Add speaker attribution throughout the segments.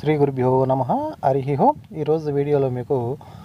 Speaker 1: శ్రీ గురుభ్యో నమ హరి హో ఈరోజు వీడియోలో మీకు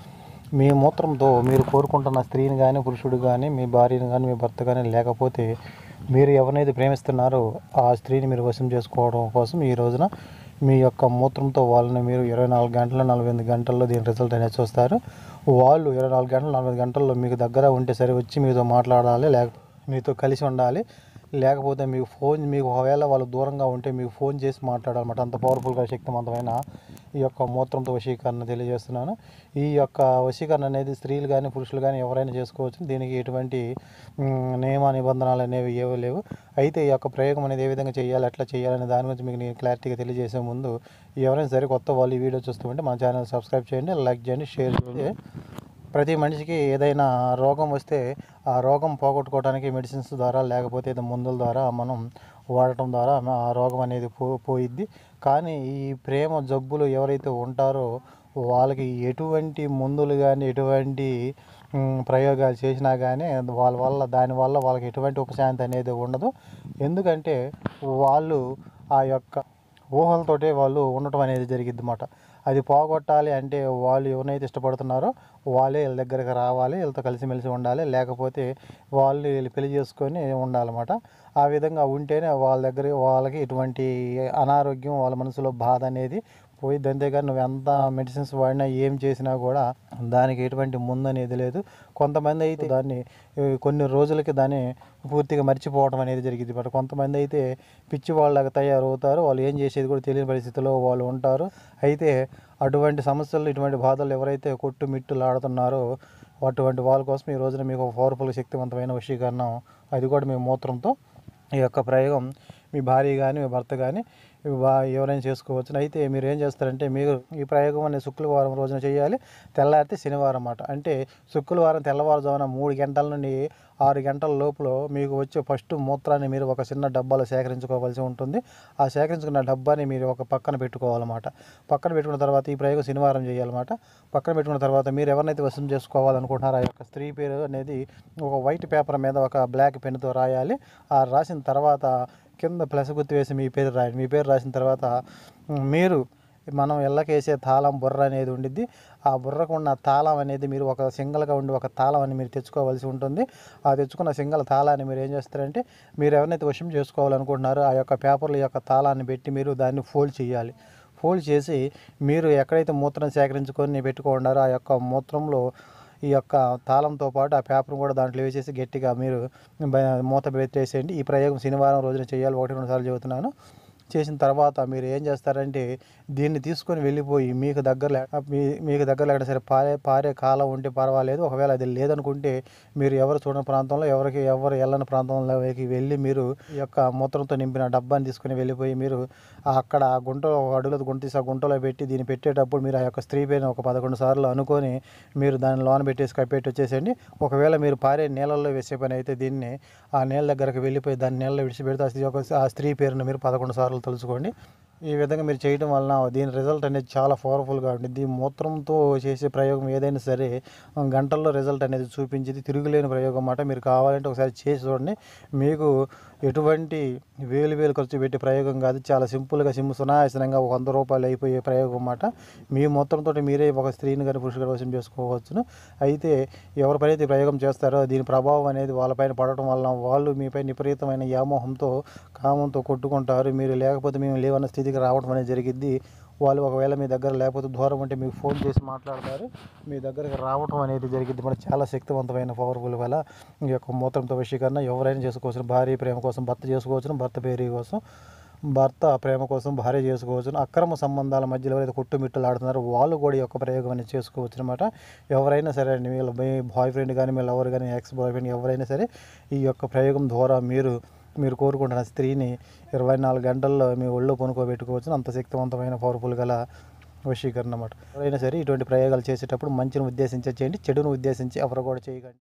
Speaker 1: మీ మూత్రంతో మీరు కోరుకుంటున్న స్త్రీని కానీ పురుషుడు కానీ మీ భార్యని కానీ మీ భర్త కానీ లేకపోతే మీరు ఎవరినైతే ప్రేమిస్తున్నారో ఆ స్త్రీని మీరు వశం చేసుకోవడం కోసం ఈ రోజున మీ యొక్క మూత్రంతో వాళ్ళని మీరు ఇరవై నాలుగు గంటల నలభై ఎనిమిది గంటల్లో దీని రిజల్ట్ అనేది చూస్తారు వాళ్ళు ఇరవై నాలుగు గంటల నలభై గంటల్లో మీకు దగ్గర ఉంటే సరే వచ్చి మీతో మాట్లాడాలి లేక మీతో కలిసి ఉండాలి లేకపోతే మీకు ఫోన్ మీకు ఒకవేళ వాళ్ళు దూరంగా ఉంటే మీకు ఫోన్ చేసి మాట్లాడాలన్నమాట అంత పవర్ఫుల్గా శక్తివంతమైన ఈ యొక్క మూత్రంతో వశీకరణ తెలియజేస్తున్నాను ఈ యొక్క వశీకరణ అనేది స్త్రీలు కానీ పురుషులు కానీ ఎవరైనా చేసుకోవచ్చు దీనికి ఎటువంటి మ్, నియమ నిబంధనలు అనేవి ఏవీ లేవు అయితే ఈ యొక్క ప్రయోగం అనేది ఏ విధంగా చేయాలి ఎట్లా చేయాలనే దాని గురించి మీకు నేను క్లారిటీగా తెలియజేసే ముందు ఎవరైనా సరే కొత్త వాళ్ళు ఈ వీడియో చూస్తుంటే మా ఛానల్ సబ్స్క్రైబ్ చేయండి లైక్ చేయండి షేర్ చేయండి ప్రతి మనిషికి ఏదైనా రోగం వస్తే ఆ రోగం పోగొట్టుకోవడానికి మెడిసిన్స్ ద్వారా లేకపోతే ఏదో మందుల ద్వారా మనం వాడటం ద్వారా ఆ రోగం అనేది పో పోయిద్ది కానీ ఈ ప్రేమ జబ్బులు ఎవరైతే ఉంటారో వాళ్ళకి ఎటువంటి మందులు కానీ ఎటువంటి మ్, ప్రయోగాలు చేసినా కానీ వాళ్ళ వల్ల దానివల్ల వాళ్ళకి ఎటువంటి ఉపశాంతి అనేది ఉండదు ఎందుకంటే వాళ్ళు ఆ యొక్క ఊహలతోటే వాళ్ళు ఉండటం అనేది జరిగిద్ది అన్నమాట అది పోగొట్టాలి అంటే వాళ్ళు ఎవరినైతే ఇష్టపడుతున్నారో వాళ్ళే వీళ్ళ దగ్గరికి రావాలి వీళ్ళతో కలిసిమెలిసి ఉండాలి లేకపోతే వాళ్ళు వీళ్ళు పెళ్లి చేసుకొని ఉండాలన్నమాట ఆ విధంగా ఉంటేనే వాళ్ళ దగ్గర వాళ్ళకి ఎటువంటి అనారోగ్యం వాళ్ళ మనసులో బాధ అనేది పోయిద్ది అంతేగాని నువ్వు ఎంత మెడిసిన్స్ వాడినా ఏం చేసినా కూడా దానికి ఎటువంటి ముందు అనేది లేదు కొంతమంది అయితే దాన్ని ఏ, కొన్ని రోజులకి దాన్ని పూర్తిగా మర్చిపోవడం అనేది జరిగింది బట్ కొంతమంది అయితే పిచ్చి వాళ్ళగా తయారవుతారు వాళ్ళు ఏం చేసేది కూడా తెలియని పరిస్థితిలో వాళ్ళు ఉంటారు అయితే అటువంటి సమస్యలు ఇటువంటి బాధలు ఎవరైతే కొట్టుమిట్టులాడుతున్నారో అటువంటి వాళ్ళ కోసం ఈ రోజున మీకు ఒక పవర్ఫుల్ శక్తివంతమైన వశీకరణం అది కూడా మీ మూత్రంతో ఈ యొక్క ప్రయోగం మీ భార్య కానీ మీ భర్త కానీ వా- ఎవరైనా చేసుకోవచ్చు అయితే మీరు ఏం చేస్తారంటే మీరు ఈ ప్రయోగం అనేది శుక్రవారం రోజున చేయాలి తెల్లారితే శనివారం అన్నమాట అంటే శుక్రవారం తెల్లవారుజామున మూడు గంటల నుండి ఆరు గంటల లోపల మీకు వచ్చే ఫస్ట్ మూత్రాన్ని మీరు ఒక చిన్న డబ్బాలో సేకరించుకోవాల్సి ఉంటుంది ఆ సేకరించుకున్న డబ్బాని మీరు ఒక పక్కన పెట్టుకోవాలన్నమాట పక్కన పెట్టుకున్న తర్వాత ఈ ప్రయోగం శనివారం చేయాలన్నమాట పక్కన పెట్టుకున్న తర్వాత మీరు ఎవరినైతే వశం చేసుకోవాలనుకుంటున్నారో ఆ యొక్క స్త్రీ పేరు అనేది ఒక వైట్ పేపర్ మీద ఒక బ్లాక్ పెన్తో రాయాలి ఆ రాసిన తర్వాత కింద ప్లస్ గుర్తు వేసి మీ పేరు రాయండి మీ పేరు రాసిన తర్వాత మ్, మీరు మనం ఎల్లకేసే తాళం బుర్ర అనేది ఉండిద్ది ఆ బుర్రకు ఉన్న తాళం అనేది మీరు ఒక సింగల్గా ఉండి ఒక తాళం అని మీరు తెచ్చుకోవాల్సి ఉంటుంది ఆ తెచ్చుకున్న సింగల్ తాళాన్ని మీరు ఏం చేస్తారంటే మీరు ఎవరినైతే వశం చేసుకోవాలనుకుంటున్నారో ఆ యొక్క పేపర్ల యొక్క తాళాన్ని పెట్టి మీరు దాన్ని ఫోల్డ్ చేయాలి ఫోల్డ్ చేసి మీరు ఎక్కడైతే మూత్రం సేకరించుకొని పెట్టుకున్నారో ఆ యొక్క మూత్రంలో ఈ యొక్క తాళంతో పాటు ఆ పేపర్ కూడా దాంట్లో వేసేసి గట్టిగా మీరు బ- మూత పెట్టేసేయండి ఈ ప్రయోగం శనివారం రోజున చేయాలి ఒకటి రెండు సార్లు చెబుతున్నాను చేసిన తర్వాత మీరు ఏం చేస్తారంటే దీన్ని తీసుకొని వెళ్ళిపోయి మీకు దగ్గర లే- మీ మీకు దగ్గర ఎక్కడ సరే పారే పారే కాలం ఉంటే పర్వాలేదు ఒకవేళ అది లేదనుకుంటే మీరు ఎవరు చూడని ప్రాంతంలో ఎవరికి ఎవరు వెళ్ళని ప్రాంతంలోకి వెళ్ళి మీరు ఈ యొక్క మూత్రంతో నింపిన డబ్బాని తీసుకుని వెళ్ళిపోయి మీరు అక్కడ ఆ గుంట ఒక అడుగులో గుంట తీసి ఆ గుంటలో పెట్టి దీన్ని పెట్టేటప్పుడు మీరు ఆ యొక్క స్త్రీ పేరుని ఒక పదకొండు సార్లు అనుకొని మీరు దాన్ని లోన పెట్టేసి కప్పెట్టి వచ్చేసేయండి ఒకవేళ మీరు పారే నీళ్ళల్లో వేసే పని అయితే దీన్ని ఆ నీళ్ళ దగ్గరకు వెళ్ళిపోయి దాన్ని నీళ్ళలో విడిచిపెడితే ఆ స్త్రీ యొక్క ఆ స్త్రీ పేరును మీరు పదకొండు సార్లు తలుచుకోండి ఈ విధంగా మీరు చేయడం వలన దీని రిజల్ట్ అనేది చాలా పవర్ఫుల్గా ఉంటుంది మూత్రంతో చేసే ప్రయోగం ఏదైనా సరే ఆ, గంటల్లో రిజల్ట్ అనేది చూపించేది తిరుగులేని ప్రయోగం అన్నమాట మీరు కావాలంటే ఒకసారి చేసి చూడండి మీకు ఎటువంటి వేలు వేలు ఖర్చు పెట్టే ప్రయోగం కాదు చాలా సింపుల్గా సింపు సునాయాసనంగా ఒక వంద రూపాయలు అయిపోయే ప్రయోగం అన్నమాట మీ మొత్తంతో మీరే ఒక స్త్రీని కానీ పురుషుడు కానీ వశం చేసుకోవచ్చును అయితే ఎవరిపైతే ఈ ప్రయోగం చేస్తారో దీని ప్రభావం అనేది వాళ్ళపైన పడటం వలన వాళ్ళు మీపై విపరీతమైన వ్యామోహంతో కామంతో కొట్టుకుంటారు మీరు లేకపోతే మేము లేవన్న స్థితికి రావడం అనేది జరిగిద్ది వాళ్ళు ఒకవేళ మీ దగ్గర లేకపోతే దూరం ఉంటే మీకు ఫోన్ చేసి మాట్లాడతారు మీ దగ్గరకు రావడం అనేది జరిగింది మన చాలా శక్తివంతమైన పవర్ఫుల్ వల్ల ఈ యొక్క మూత్రంతో వశీకరణ ఎవరైనా చేసుకోవచ్చు భార్య ప్రేమ కోసం భర్త చేసుకోవచ్చు భర్త పేరు కోసం భర్త ప్రేమ కోసం భార్య చేసుకోవచ్చు అక్రమ సంబంధాల మధ్యలో ఎవరైతే కొట్టుమిట్టలు ఆడుతున్నారో వాళ్ళు కూడా ఈ యొక్క ప్రయోగం అనేది చేసుకోవచ్చు అనమాట ఎవరైనా సరే అండి వీళ్ళ మీ బాయ్ ఫ్రెండ్ కానీ మీ లవర్ కానీ ఎక్స్ బాయ్ ఫ్రెండ్ ఎవరైనా సరే ఈ యొక్క ప్రయోగం ద్వారా మీరు మీరు కోరుకుంటున్న స్త్రీని ఇరవై నాలుగు గంటల్లో మీ ఒళ్ళో కొనుక్కోబెట్టుకోవచ్చు అంత శక్తివంతమైన పవర్ఫుల్ గల వశీకరణ అన్నమాట ఎవరైనా సరే ఇటువంటి ప్రయోగాలు చేసేటప్పుడు మంచిని ఉద్దేశించి చేయండి చెడును ఉద్దేశించి ఎవరు కూడా చేయకండి